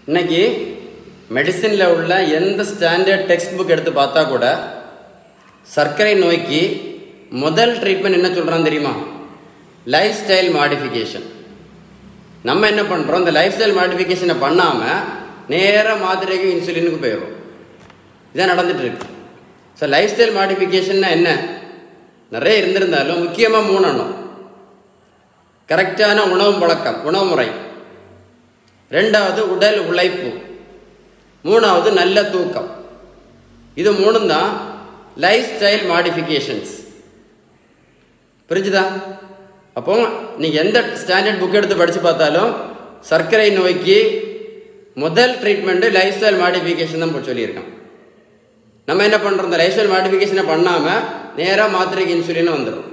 இன்னைக்கு மெடிசினில் உள்ள எந்த ஸ்டாண்டர்ட் டெக்ஸ்ட் புக் எடுத்து பார்த்தா கூட சர்க்கரை நோய்க்கு முதல் ட்ரீட்மெண்ட் என்ன சொல்கிறான் தெரியுமா லைஃப் ஸ்டைல் மாடிஃபிகேஷன் நம்ம என்ன பண்ணுறோம் இந்த லைஃப் ஸ்டைல் மாடிஃபிகேஷனை பண்ணாமல் நேராக மாத்திரைக்கும் இன்சுலினுக்கு போயிடும் இதான் நடந்துட்டு இருக்கு ஸோ லைஃப் ஸ்டைல் மாடிஃபிகேஷன்னா என்ன நிறைய இருந்திருந்தாலும் முக்கியமாக மூணு எண்ணம் கரெக்டான உணவு பழக்கம் உணவு முறை ரெண்டாவது உடல் உழைப்பு மூணாவது நல்ல தூக்கம் இது மூணும் தான் லைஃப் ஸ்டைல் மாடிஃபிகேஷன்ஸ் புரிஞ்சுதா அப்போ நீங்கள் எந்த ஸ்டாண்டர்ட் புக் எடுத்து படித்து பார்த்தாலும் சர்க்கரை நோய்க்கு முதல் ட்ரீட்மெண்ட்டு லைஃப் ஸ்டைல் மாடிஃபிகேஷன் தான் இப்போ சொல்லியிருக்கான் நம்ம என்ன பண்ணுறோம் இந்த லைஃப் ஸ்டைல் மாடிஃபிகேஷனை பண்ணாமல் நேராக மாத்திரைக்கு இன்சுலின் வந்துடும்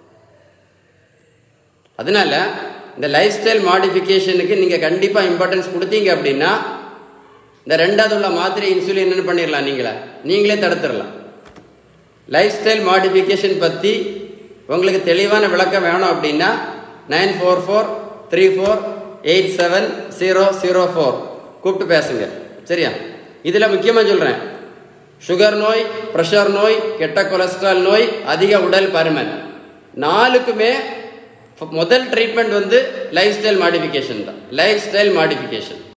அதனால இந்த லைஃப் ஸ்டைல் மாடிஃபிகேஷனுக்கு நீங்கள் கண்டிப்பாக இம்பார்ட்டன்ஸ் கொடுத்தீங்க அப்படின்னா இந்த ரெண்டாவது உள்ள மாத்திரை இன்சுலின் என்ன பண்ணிடலாம் நீங்களே நீங்களே தடுத்துடலாம் லைஃப் ஸ்டைல் மாடிஃபிகேஷன் பற்றி உங்களுக்கு தெளிவான விளக்கம் வேணும் அப்படின்னா nine four four three four eight seven zero zero four கூப்பிட்டு பேசுங்க சரியா இதில் முக்கியமாக சொல்கிறேன் சுகர் நோய் ப்ரெஷர் நோய் கெட்ட கொலஸ்ட்ரால் நோய் அதிக உடல் பருமன் நாலுக்குமே முதல் ட்ரீட்மெண்ட் வந்து லைஃப் ஸ்டைல் மாடிஃபிகேஷன் தான் லைஃப் ஸ்டைல் மாடிஃபிகேஷன்